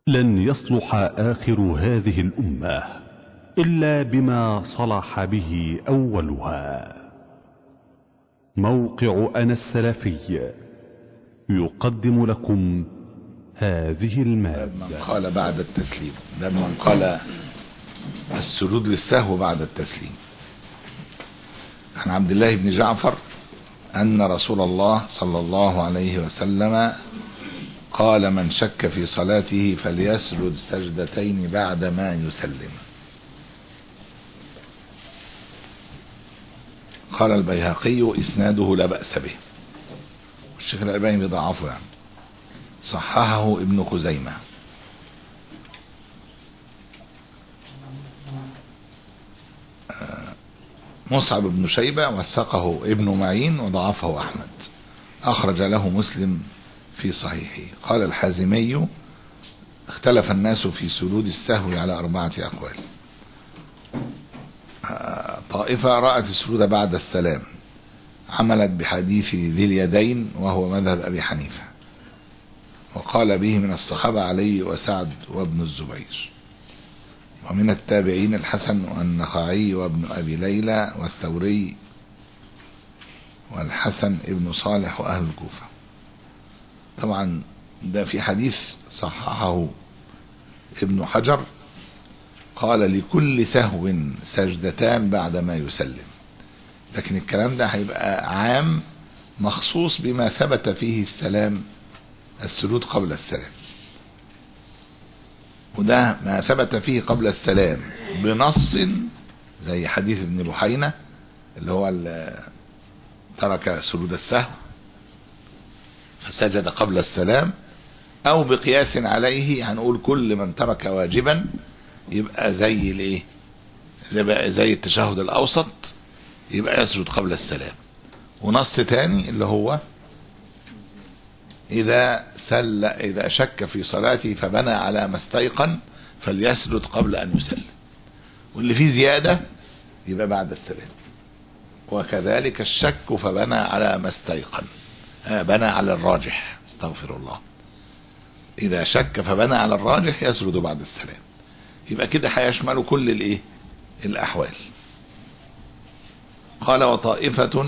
لن يصلح اخر هذه الامه الا بما صلح به اولها موقع انا السلفي يقدم لكم هذه من الماده قال بعد التسليم باب من قال السجود للسهو بعد التسليم عن عبد الله بن جعفر أن رسول الله صلى الله عليه وسلم قال من شك في صلاته فليسجد سجدتين بعد ما يسلم قال البيهقي إسناده لا بأس به الشيخ الألباني بيضعفه يعني صححه ابن خزيمة آه، مصعب بن شيبة وثقه ابن معين وضعفه أحمد أخرج له مسلم في صحيحه قال الحازمي اختلف الناس في سجود السهو على أربعة أقوال آه، طائفة رأت السجود بعد السلام عملت بحديث ذي اليدين وهو مذهب أبي حنيفة وقال به من الصحابة علي وسعد وابن الزبير ومن التابعين الحسن والنخعي وابن أبي ليلى والثوري والحسن ابن صالح وأهل الكوفة طبعا ده في حديث صححه ابن حجر قال لكل سهو سجدتان بعد ما يسلم لكن الكلام ده هيبقى عام مخصوص بما ثبت فيه السلام السجود قبل السلام وده ما ثبت فيه قبل السلام بنص زي حديث ابن بحينة اللي هو ال- ترك سجود السهو فسجد قبل السلام او بقياس عليه هنقول كل من ترك واجبا يبقى زي الايه زي بقى- زي التشهد الاوسط يبقى يسجد قبل السلام ونص تاني اللي هو إذا سل إذا شك في صلاته فبنى على ما استيقن فليسجد قبل أن يسلم واللي فيه زيادة يبقى بعد السلام وكذلك الشك فبنى على ما استيقن آه بنى على الراجح استغفر الله إذا شك فبنى على الراجح يسجد بعد السلام يبقى كده هيشمل كل الإيه الأحوال قال وطائفة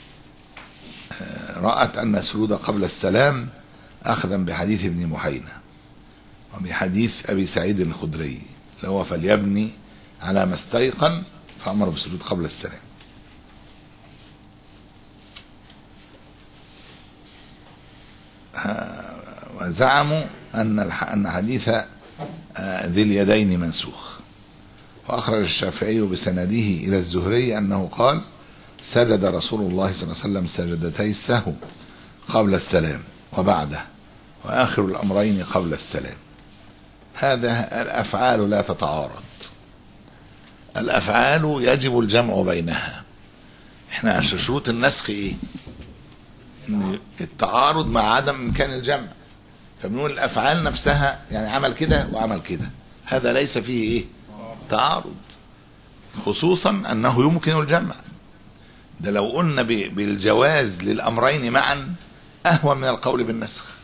رأت أن السجود قبل السلام أخذا بحديث ابن محينة وبحديث أبي سعيد الخدري اللي هو فليبني على ما استيقن فأمر بالسجود قبل السلام ها- وزعموا أن الح- أن حديث آه، ذي اليدين منسوخ وأخرج الشافعي بسنده إلى الزهري أنه قال سجد رسول الله صلى الله عليه وسلم سجدتي السهو قبل السلام وبعده وآخر الأمرين قبل السلام هذا الأفعال لا تتعارض الأفعال يجب الجمع بينها احنا عشان شروط النسخ ايه ان التعارض مع عدم امكان الجمع فبنقول الافعال نفسها يعني عمل كده وعمل كده هذا ليس فيه ايه تعارض خصوصا انه يمكن الجمع ده لو قلنا ب- بالجواز للامرين معا اهون من القول بالنسخ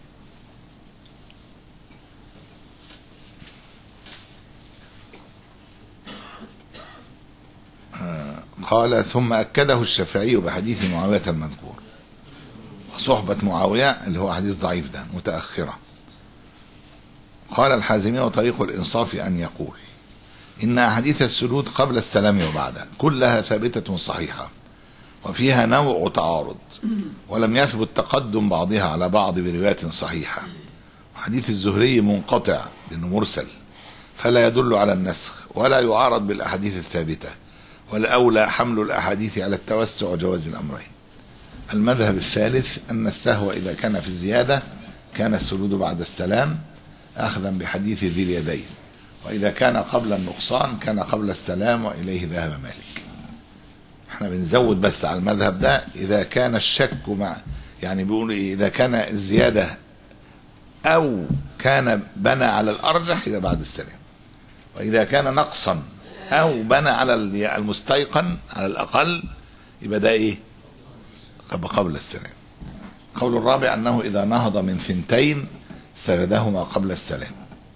آه، قال ثم اكده الشافعي بحديث معاويه المذكور وصحبه معاويه اللي هو حديث ضعيف ده متاخره قال الحازمي وطريق الانصاف ان يقول ان احاديث السجود قبل السلام وبعده كلها ثابته صحيحه وفيها نوع تعارض ولم يثبت تقدم بعضها على بعض بروايات صحيحة حديث الزهري منقطع لأنه مرسل فلا يدل على النسخ ولا يعارض بالأحاديث الثابتة والأولى حمل الأحاديث على التوسع وجواز الأمرين المذهب الثالث أن السهو إذا كان في الزيادة كان السجود بعد السلام أخذا بحديث ذي اليدين وإذا كان قبل النقصان كان قبل السلام وإليه ذهب مالك احنا بنزود بس على المذهب ده اذا كان الشك مع يعني بيقول إيه؟ اذا كان الزياده او كان بنى على الارجح يبقى بعد السلام واذا كان نقصا او بنى على ال- المستيقن على الاقل يبقى ده ايه قبل قبل السلام قول الرابع انه اذا نهض من ثنتين سردهما قبل السلام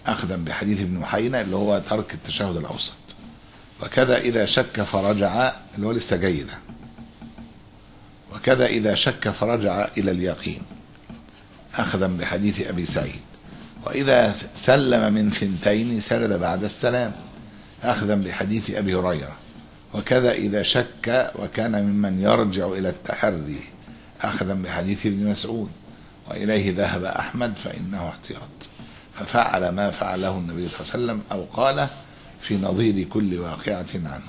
أخذا بحديث ابن محينة اللي هو ترك التشهد الأوسط وكذا إذا شك فرجع اللي هو لسه جاي ده وكذا إذا شك فرجع إلى اليقين أخذا بحديث أبي سعيد وإذا سلم من ثنتين سرد بعد السلام أخذا بحديث أبي هريرة وكذا إذا شك وكان ممن يرجع إلى التحري أخذا بحديث ابن مسعود وإليه ذهب أحمد فإنه احتياط ففعل ما فعله النبي صلى الله عليه وسلم أو قال في نظير كل واقعة عنه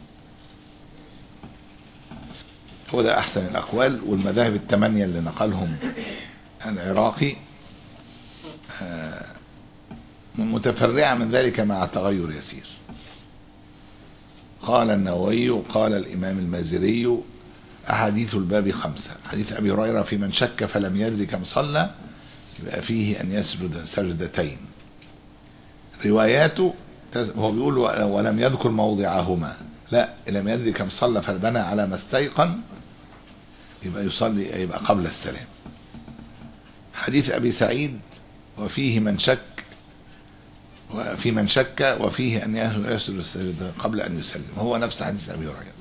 هو ده أحسن الأقوال والمذاهب الثمانية اللي نقلهم العراقي آه، متفرعة من ذلك مع تغير يسير قال النووي قال الإمام المازري أحاديث الباب خمسة حديث أبي هريرة في من شك فلم يدري كم صلى يبقى فيه أن يسجد سجدتين رواياته هو بيقول ولم يذكر موضعهما لا لم يدري كم صلى فبنى على ما استيقن يبقى يصلي يبقى قبل السلام حديث أبي سعيد وفيه من شك وفي من شك وفيه أن يسجد السجدة قبل أن يسلم هو نفس حديث أبي هريرة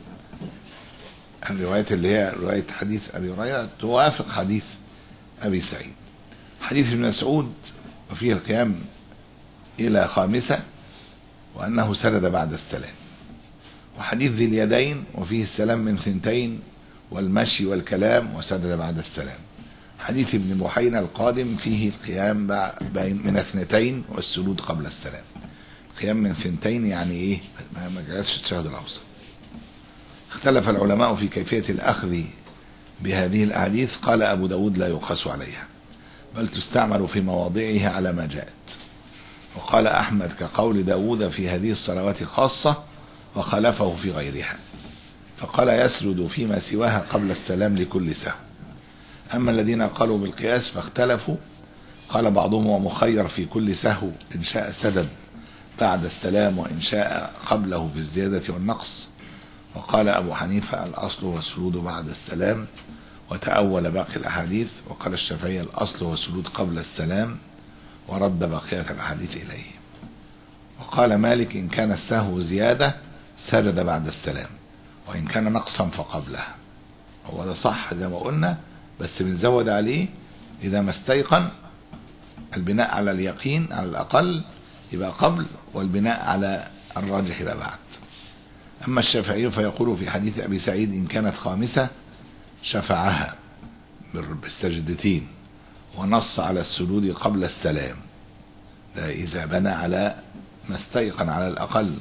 الروايات اللي هي رواية حديث أبي هريرة توافق حديث أبي سعيد حديث ابن مسعود وفيه القيام إلى خامسة وأنه سرد بعد السلام وحديث ذي اليدين وفيه السلام من ثنتين والمشي والكلام وسرد بعد السلام حديث ابن بحينة القادم فيه القيام بين من اثنتين والسجود قبل السلام القيام من ثنتين يعني ايه ما ما جلسش التشهد الاوسط اختلف العلماء في كيفية الأخذ بهذه الأحاديث قال أبو داود لا يقاس عليها بل تستعمل في مواضعها على ما جاءت وقال أحمد كقول داود في هذه الصلوات خاصة وخالفه في غيرها فقال يسجد فيما سواها قبل السلام لكل سهو أما الذين قالوا بالقياس فاختلفوا قال بعضهم هو مخير في كل سهو إن شاء سجد بعد السلام وإن شاء قبله في الزيادة والنقص وقال أبو حنيفة الأصل هو السجود بعد السلام وتأول باقي الأحاديث وقال الشافعي الأصل هو السجود قبل السلام ورد بقية الأحاديث إليه وقال مالك إن كان السهو زيادة سجد بعد السلام وإن كان نقصا فقبله هو ده صح زي ما قلنا بس بنزود عليه إذا ما استيقن البناء على اليقين على الأقل يبقى قبل والبناء على الراجح يبقى بعد أما الشافعي فيقول في حديث أبي سعيد إن كانت خامسة شفعها بالسجدتين ونص على السجود قبل السلام ده إذا بنى على ما استيقن على الأقل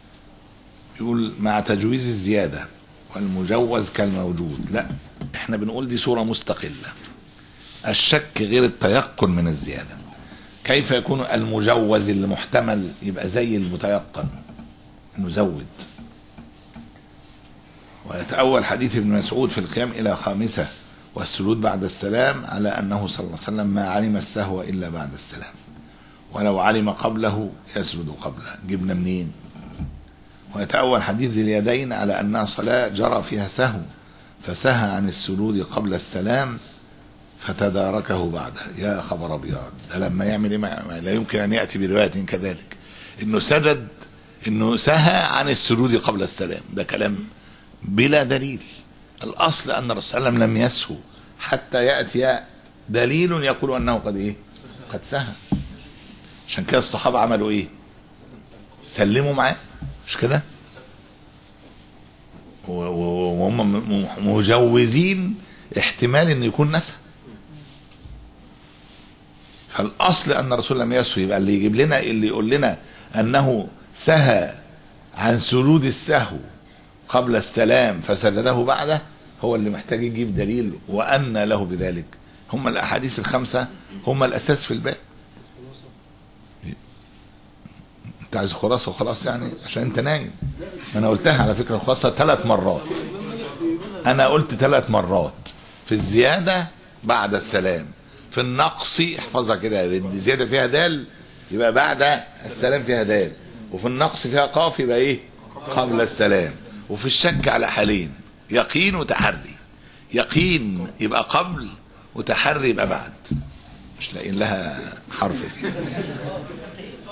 يقول مع تجويز الزيادة والمجوز كالموجود لا احنا بنقول دي صورة مستقلة الشك غير التيقن من الزيادة كيف يكون المجوز اللي محتمل يبقى زي المتيقن نزود ويتأول حديث ابن مسعود في القيام إلى خامسة والسجود بعد السلام على أنه صلى الله عليه وسلم ما علم السهو إلا بعد السلام ولو علم قبله يسجد قبله جبنا منين ويتأول حديث ذي اليدين على أنها صلاة جرى فيها سهو فسهى عن السجود قبل السلام فتداركه بعده يا خبر ابيض ده لما يعمل ايه ما لا يمكن ان ياتي بروايه كذلك انه سجد انه سهى عن السجود قبل السلام ده كلام بلا دليل الاصل ان الرسول صلى الله عليه وسلم لم يسهو حتى ياتي دليل يقول انه قد ايه قد سهى عشان كده الصحابه عملوا ايه سلموا معاه مش كده وهم مجوزين احتمال ان يكون نسى فالاصل ان الرسول لم يسهو يبقى اللي يجيب لنا اللي يقول لنا انه سهى عن سجود السهو قبل السلام فسجده بعده هو اللي محتاج يجيب دليل وان له بذلك هم الاحاديث الخمسه هم الاساس في الباب انت عايز خلاصه وخلاص يعني عشان انت نايم انا قلتها على فكره الخلاصه ثلاث مرات انا قلت ثلاث مرات في الزياده بعد السلام في النقص احفظها كده الزياده فيها دال يبقى بعد السلام فيها دال وفي النقص فيها قاف يبقى ايه قبل السلام وفي الشك على حالين يقين وتحري يقين يبقى قبل وتحري يبقى بعد مش لاقيين لها حرف فيه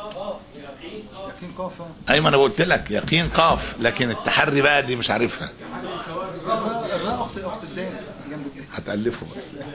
يقين قاف ايمن انا قلت لك يقين قاف لكن التحري بقى دي مش عارفها الراء الراء اخت اخت الدال جنب كده هتألفه بقى.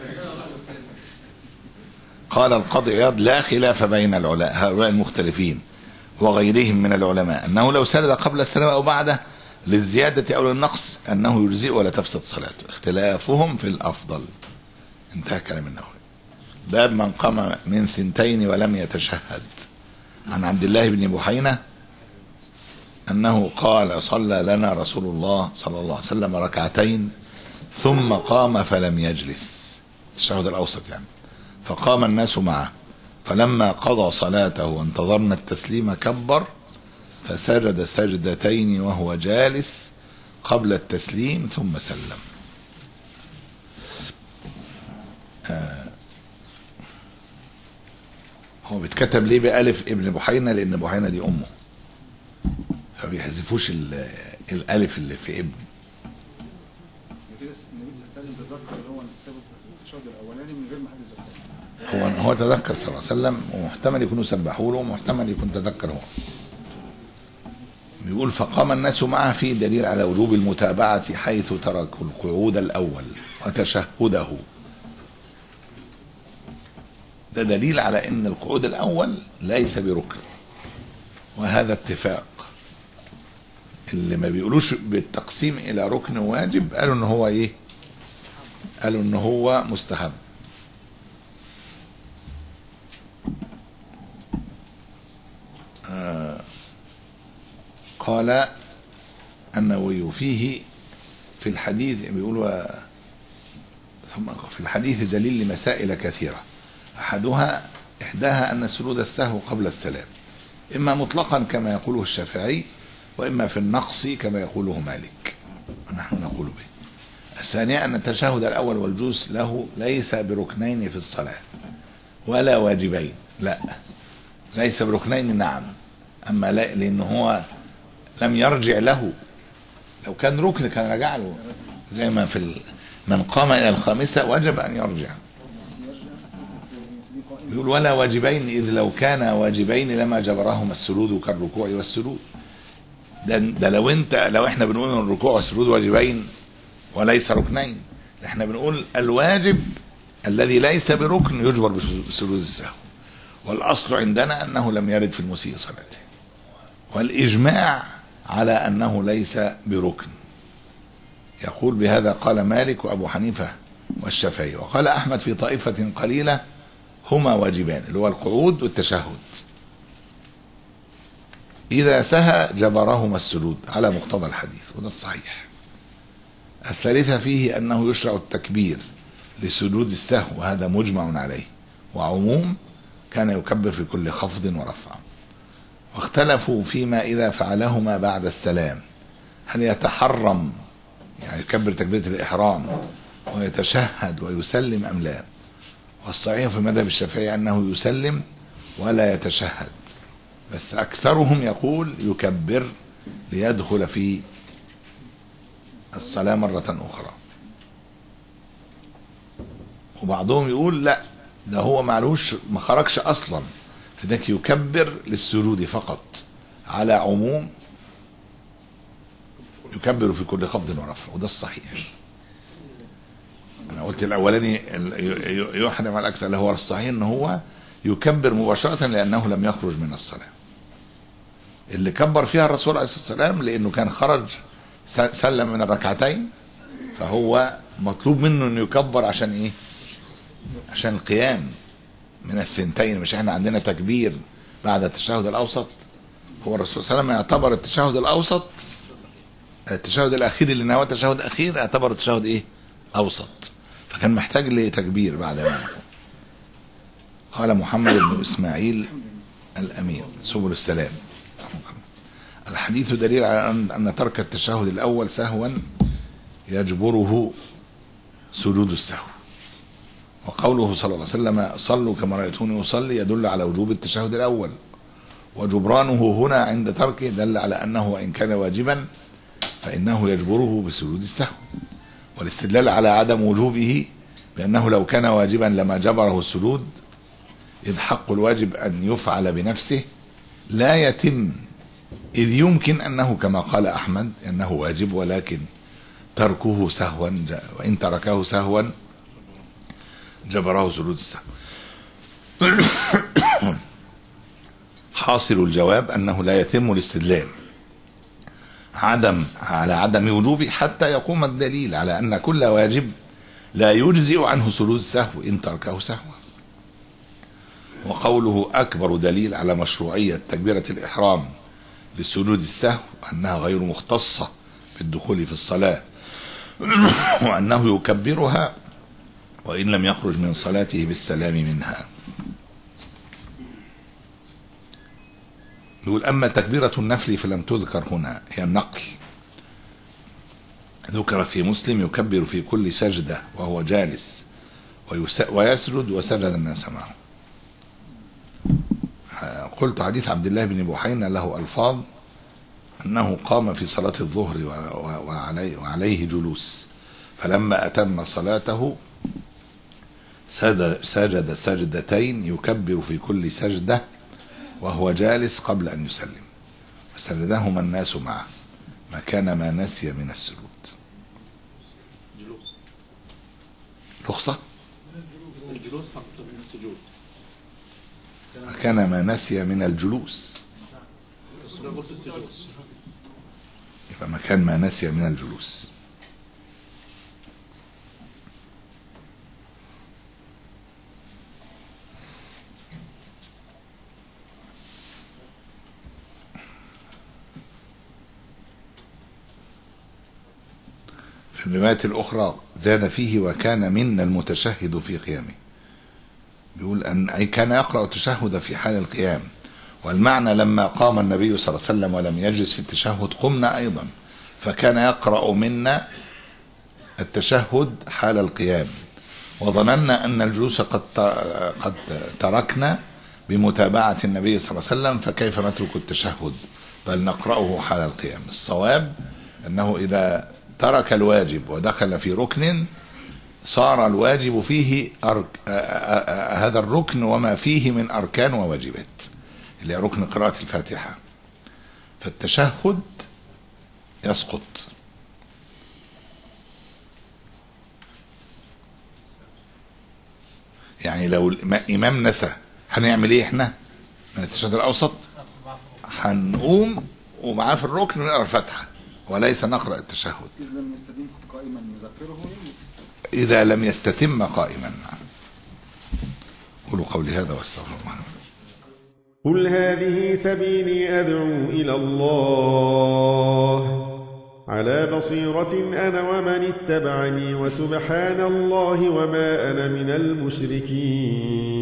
قال القاضي عياض لا خلاف بين العلماء هؤلاء المختلفين وغيرهم من العلماء أنه لو سجد قبل السلام أو بعده للزيادة أو للنقص أنه يجزئ ولا تفسد صلاته اختلافهم في الأفضل انتهى كلام النووي باب من قام من ثنتين ولم يتشهد عن عبد الله بن بحينة أنه قال صلى لنا رسول الله صلى الله عليه وسلم ركعتين ثم قام فلم يجلس التشهد الأوسط يعني فقام الناس معه فلما قضى صلاته وانتظرنا التسليم كبر فسجد سجدتين وهو جالس قبل التسليم ثم سلم آه. هو بيتكتب ليه بألف ابن بحينة لأن بحينة دي أمه فبيحذفوش ال- الألف اللي في ابن كده النبي صلى الله عليه وسلم تذكر اللي هو سبب التشهد الاولاني من غير ما حد يذكره هو هو تذكر صلى الله عليه وسلم ومحتمل يكونوا سبحوا له ومحتمل يكون تذكر هو بيقول فقام الناس معه في دليل على وجوب المتابعة حيث تركوا القعود الأول وتشهده ده دليل على أن القعود الأول ليس بركن وهذا اتفاق اللي ما بيقولوش بالتقسيم إلى ركن واجب قالوا أن هو إيه قالوا أن هو مستحب قال النووي فيه في الحديث بيقول ثم في الحديث دليل لمسائل كثيرة أحدها إحداها أن سجود السهو قبل السلام إما مطلقا كما يقوله الشافعي وإما في النقص كما يقوله مالك ونحن نقول به الثانية أن التشهد الأول والجوس له ليس بركنين في الصلاة ولا واجبين لا ليس بركنين نعم أما لا لأنه هو لم يرجع له لو كان ركن كان رجع له زي ما في ال... من قام الى الخامسه وجب ان يرجع يقول ولا واجبين اذ لو كان واجبين لما جبرهما السجود كالركوع والسجود ده, ده لو انت لو احنا بنقول ان الركوع والسجود واجبين وليس ركنين احنا بنقول الواجب الذي ليس بركن يجبر بسجود السهو والاصل عندنا انه لم يرد في المسيء صلاته والإجماع على أنه ليس بركن يقول بهذا قال مالك وأبو حنيفة والشافعي وقال أحمد في طائفة قليلة هما واجبان اللي هو القعود والتشهد إذا سهى جبرهما السجود على مقتضى الحديث وده الصحيح الثالثة فيه أنه يشرع التكبير لسجود السهو وهذا مجمع عليه وعموم كان يكبر في كل خفض ورفع واختلفوا فيما إذا فعلهما بعد السلام هل يتحرم يعني يكبر تكبيرة الإحرام ويتشهد ويسلم أم لا والصحيح في المذهب الشافعي أنه يسلم ولا يتشهد بس أكثرهم يقول يكبر ليدخل في الصلاة مرة أخرى وبعضهم يقول لا ده هو معلوش ما خرجش أصلا لذلك يكبر للسجود فقط على عموم يكبر في كل خفض ورفع وده الصحيح انا قلت الاولاني يحرم على الاكثر اللي هو الصحيح ان هو يكبر مباشره لانه لم يخرج من الصلاه اللي كبر فيها الرسول عليه الصلاه والسلام لانه كان خرج سلم من الركعتين فهو مطلوب منه انه يكبر عشان ايه عشان القيام من الثنتين مش احنا عندنا تكبير بعد التشهد الاوسط هو الرسول صلى الله عليه وسلم يعتبر التشهد الاوسط التشهد الاخير اللي نواه التشهد الاخير اعتبره التشهد ايه اوسط فكان محتاج لتكبير بعد ما قال محمد بن اسماعيل الامين سبل السلام الحديث دليل على ان ترك التشهد الاول سهوا يجبره سجود السهو وقوله صلى الله عليه وسلم صلوا كما رأيتوني أصلي يدل على وجوب التشهد الأول وجبرانه هنا عند تركه دل على أنه وإن كان واجبا فإنه يجبره بسجود السهو والاستدلال على عدم وجوبه بأنه لو كان واجبا لما جبره السجود إذ حق الواجب أن يفعل بنفسه لا يتم إذ يمكن أنه كما قال أحمد أنه واجب ولكن تركه سهوا ج- وإن تركه سهوا جبره سجود السهو حاصل الجواب أنه لا يتم الاستدلال عدم على عدم وجوبه حتى يقوم الدليل على أن كل واجب لا يجزئ عنه سجود السهو إن تركه سهوا وقوله أكبر دليل على مشروعية تكبيرة الإحرام لسجود السهو أنها غير مختصة بالدخول في الصلاة وأنه يكبرها وإن لم يخرج من صلاته بالسلام منها يقول أما تكبيرة النفل فلم تذكر هنا هي النقل ذكر في مسلم يكبر في كل سجدة وهو جالس ويس- ويسجد وسجد الناس معه قلت حديث عبد الله بن بحينا له ألفاظ أنه قام في صلاة الظهر و- و- وعليه, وعليه جلوس فلما أتم صلاته سجد, سجد سجدتين يكبر في كل سجدة وهو جالس قبل أن يسلم فسجدهما الناس معه مكان ما نسي من السجود رخصة الجلوس حقيقة من السجود مكان ما نسي من الجلوس ده قلت السجود يبقى مكان ما نسي من الجلوس في الرواية الأخرى زاد فيه وكان منا المتشهد في قيامه بيقول أن أي كان يقرأ التشهد في حال القيام والمعنى لما قام النبي صلى الله عليه وسلم ولم يجلس في التشهد قمنا أيضا فكان يقرأ منا التشهد حال القيام وظننا أن الجلوس قد ت- قد تركنا بمتابعة النبي صلى الله عليه وسلم فكيف نترك التشهد بل نقرأه حال القيام الصواب أنه إذا ترك الواجب ودخل في ركن صار الواجب فيه أرك... آ- آ- آ- هذا الركن وما فيه من أركان وواجبات اللي هي ركن قراءة الفاتحة فالتشهد يسقط يعني لو الإمام نسى هنعمل ايه احنا من التشهد الأوسط هنقوم ومعاه في الركن نقرا الفاتحة وليس نقرأ التشهد إذ لم يستديم قائما يذكره يجلس إذا لم يستتم قائما قولوا قولي هذا واستغفر الله قل هذه سبيلي أدعو إلى الله على بصيرة أنا ومن اتبعني وسبحان الله وما أنا من المشركين